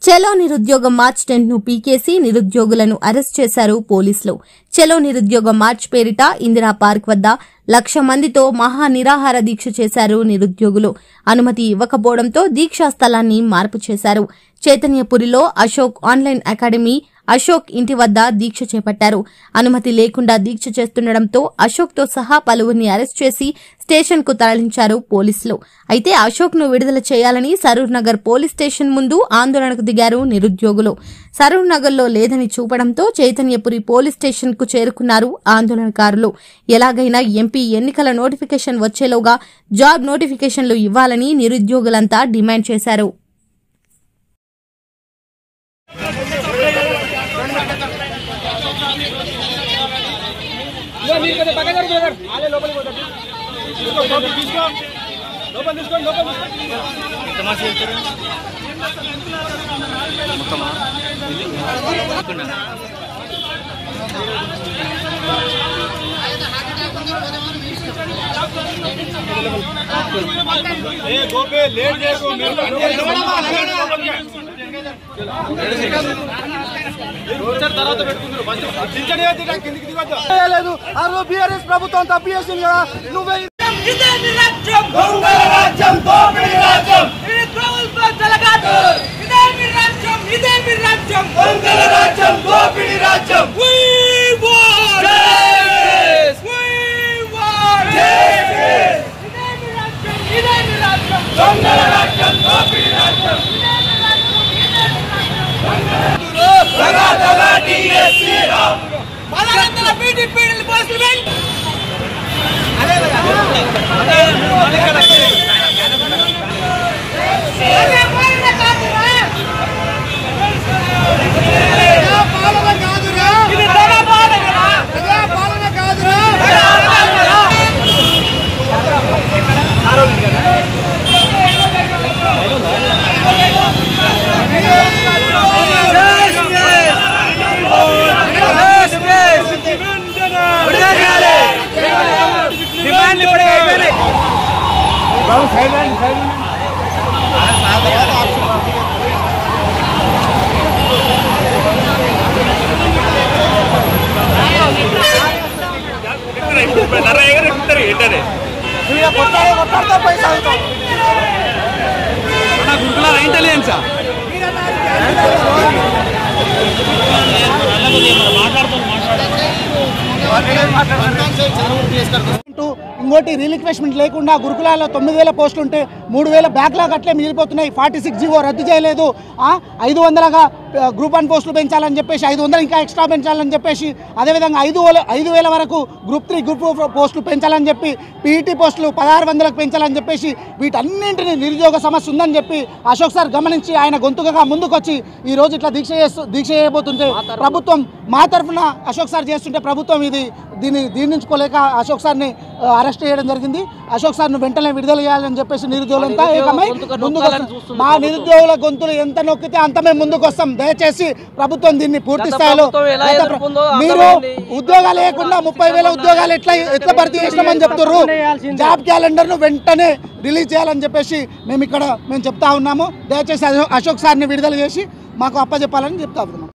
చెలో నిరుద్యోగ March tent ను పీకేసి నిరుద్యోగులను అరెస్ట్ చేశారు పోలీసులు చెలో నిరుద్యోగ మార్చ్ పేరిట ఇందిరా పార్క్ వద్ద లక్ష మందితో మహా నిరాహార దీక్ష చేశారు నిరుద్యోగులు అనుమతి ఇవ్వకపోవడంతో దీక్షా స్థలాన్ని మార్పు చేశారు చైతన్యపురిలో అశోక్ ఆన్లైన్ అకాడమీ అశోక్ ఇంటి వద్ద దీక్ష చేపట్టారు అనుమతి లేకుండా దీక్ష చేస్తుండటంతో అశోక్ తో సహా పలువురిని అరెస్ట్ చేసి స్టేషన్ కు తరలించారు పోలీసులు అయితే అశోక్ ను విడుదల చేయాలని సరూర్ నగర్ పోలీస్ స్టేషన్ ముందు ఆందోళనకు దిగారు నిరుద్యోగులు సరూర్ నగర్ లో లేదని చూపడంతో చైతన్యపురి పోలీస్ స్టేషన్ కు చేరుకున్నారు ఆందోళనకారులు ఎలాగైనా ఎంపీ ఎన్నికల నోటిఫికేషన్ వచ్చేలోగా జాబ్ నోటిఫికేషన్లు ఇవ్వాలని నిరుద్యోగులంతా డిమాండ్ చేశారు ఇదిగో మీరు కొంచెం పక్కన జరుగు బ్రదర్. వాళ్ళే లోపలికి పోతారు. తీసుకో, లోపల తీసుకో. లోపల తీసుకోండి, లోపల తీసుకోండి. ఏ గోపే లేట్ చేయకు మీరు వచ్చారు తర్వాత పెట్టుకుంటారు ఫస్ట్ దించడే కిందికి దిగొద్దు లేదు ఆ రోజు బీఆర్ఎస్ ప్రభుత్వం తప్పు చేసింది కదా నువ్వే ఇదే మీ రాజ్యం దొంగల రాజ్యం దోపిడీ రాజ్యం ఇది ప్రభుత్వ జలగాటు ఇదే మీ రాజ్యం ఇదే మీ రాజ్యం దొంగల రాజ్యం దోపిడీ రాజ్యం We want Justice! We want Justice! ఇదే మీ రాజ్యం ఇదే మీ రాజ్యం దొంగల రాజ్యం దోపిడీ రాజ్యం దగా దగా టీఎస్సీ రామ్ పదహారు బీటీపీ పోస్టులు పెట్టి అదే పోయిన కాదురా. పాలన కాదురా ఇది దగా పాలనరా. ప్రజా పాలన కాదురా దగా పాలనరా. కొట్టాడే కొట్టాడుతా పైసా అవుతాం అంటూ ఇంకోటి రీలిక్వెస్ట్మెంట్ లేకుండా గురుకులాల్లో తొమ్మిది వేల పోస్టులు ఉంటే మూడు వేల బ్యాక్లాగ్ అట్లే మిగిలిపోతున్నాయి ఫార్టీ సిక్స్ జీవో రద్దు చేయలేదు ఆ, ఐదు వందలుగా ఆ, గ్రూప్ వన్ పోస్టులు పెంచాలని చెప్పేసి ఐదు వందలు ఇంకా ఎక్స్ట్రా పెంచాలని చెప్పేసి అదేవిధంగా ఐదు వేల ఐదు వేల వరకు గ్రూప్ త్రీ గ్రూప్ ఫోర్ పోస్టులు పెంచాలని చెప్పి పీఈటీ పోస్టులు పదహారు వందలకు పెంచాలని చెప్పేసి వీటన్నింటినీ నిరుద్యోగ సమస్య ఉందని చెప్పి అశోక్ సార్ గమనించి ఆయన గొంతుకగా ముందుకొచ్చి ఈ రోజు ఇట్లా దీక్ష చేస్తూ దీక్ష చేయబోతుంటే ప్రభుత్వం మా తరఫున అశోక్ సార్ చేస్తుంటే ప్రభుత్వం ఇది దీన్ని దీర్ణించుకోలేక అశోక్ సార్ని ఆ, అరెస్ట్ చేయడం జరిగింది అశోక్ సార్ను వెంటనే విడుదల చేయాలని చెప్పేసి నిరుద్యోగులంతా ఏకమై ముందుకు వస్తాం. మా నిరుద్యోగుల గొంతులు ఎంత నొక్కితే అంత మేము ముందుకు వస్తాం దయచేసి ప్రభుత్వం దీన్ని పూర్తి స్థాయిలో గత ప్ర- మీరు ఉద్యోగాలు లేకుండా ముప్పై వేల ఉద్యోగాలు ఎట్లా ఎట్లా భర్తీ చేసినామని చెప్తున్నారు జాబ్ క్యాలెండర్ ను వెంటనే రిలీజ్ చేయాలని చెప్పేసి మేము ఇక్కడ మేము చెప్తా ఉన్నాము దయచేసి అశోక్- అశోక్ సార్ని విడుదల చేసి మాకు అప్పచెప్పాలని చెప్తా ఉన్నాం